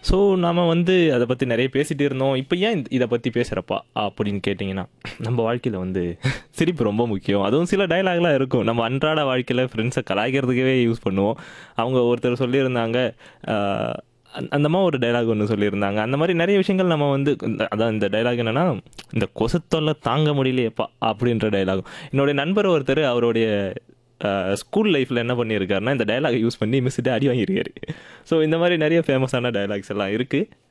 so நாம வந்து அதை பற்றி நிறைய பேசிகிட்டு இருந்தோம் இப்போ ஏன் இதை பற்றி பேசுகிறப்பா அப்படின்னு கேட்டிங்கன்னா நம்ம வாழ்க்கையில் வந்து சிரிப்பு ரொம்ப முக்கியம் அதுவும் சில டைலாக்லாம் இருக்கும் நம்ம அன்றாட வாழ்க்கையில் ஃப்ரெண்ட்ஸை கலாய்க்கிறதுக்கவே யூஸ் பண்ணுவோம் அவங்க ஒருத்தர் சொல்லியிருந்தாங்க ஆஹ், அந்த- அந்த மாதிரி ஒரு டைலாக் ஒன்று சொல்லியிருந்தாங்க அந்த மாதிரி நிறைய விஷயங்கள் நம்ம வந்து இந்த- அதான் இந்த டைலாக் என்னன்னா இந்த கொசுத்தொல்லை தாங்க முடியலையேப்பா அப்படின்ற டைலாக் என்னுடைய நண்பர் ஒருத்தர் அவருடைய ஸ்கூல் லைஃப்பில் என்ன பண்ணியிருக்காருன்னா இந்த டைலாக் யூஸ் பண்ணி மிஸ்ட்டு அடி வாங்கியிருக்காரு ஸோ இந்த மாதிரி நிறைய ஃபேமஸான டைலாக்ஸ் எல்லாம் இருக்குது